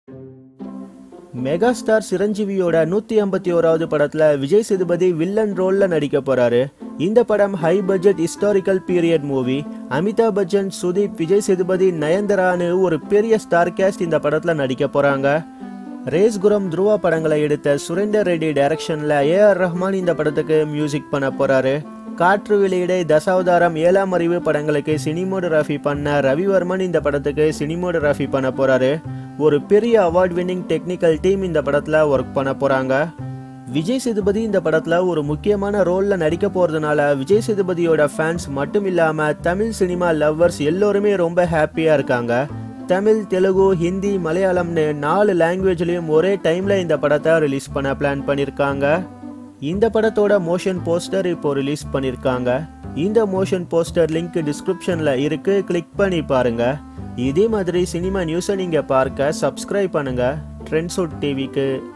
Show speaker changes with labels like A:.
A: mega star சிரஞ்சீவியோட நூத்தி ஐம்பத்தி ஓராவது படத்துல விஜய் சேதுபதி வில்லன் ரோல்ல நடிக்க போறாரு இந்த படம் high budget historical period movie Amitabh Bachchan Sudeep Vijay Sethupathi நயன்தரான்னு ஒரு பெரிய ஸ்டார் கேஸ்ட் இந்த படத்துல நடிக்க போறாங்க ரேஸ் குரம் துருவா படங்களை எடுத்த சுரேந்தர் ரெட்டி டைரக்ஷன்ல ஏ ஆர் ரஹ்மான் இந்த படத்துக்கு மியூசிக் பண்ண போறாரு காற்று வெளியிடை தசாவதாரம் ஏழாம் அறிவு படங்களுக்கு சினிமோடோகிராஃபி பண்ண ரவிவர்மன் இந்த படத்துக்கு சினிமோடோகிராஃபி பண்ண போறாரு ஒரு பெரிய அவார்ட் வின்னிங் டெக்னிக்கல் டீம் இந்த படத்துல ஒர்க் பண்ண போறாங்க விஜய் சேதுபதி இந்த படத்துல ஒரு முக்கியமான ரோல்ல நடிக்க போறதுனால விஜய் சேதுபதியோட ஃபேன்ஸ் மட்டும் இல்லாம தமிழ் சினிமா லவ்வர்ஸ் எல்லோருமே ரொம்ப ஹாப்பியா இருக்காங்க தமிழ் தெலுங்கு ஹிந்தி மலையாளம்னு நாலு லாங்குவேஜ்லயும் ஒரே டைம்ல இந்த படத்தை ரிலீஸ் பண்ண பிளான் பண்ணிருக்காங்க இந்த படத்தோட மோஷன் போஸ்டர் இப்போ ரிலீஸ் பண்ணிருக்காங்க இந்த மோஷன் போஸ்டர் லிங்க் டிஸ்கிரிப்ஷன்ல இருக்கு கிளிக் பண்ணி பாருங்க இதே மாதிரி சினிமா நியூஸை நீங்க பார்க்க சப்ஸ்கிரைப் பண்ணுங்க ட்ரெண்ட்ஸுட் டிவிக்கு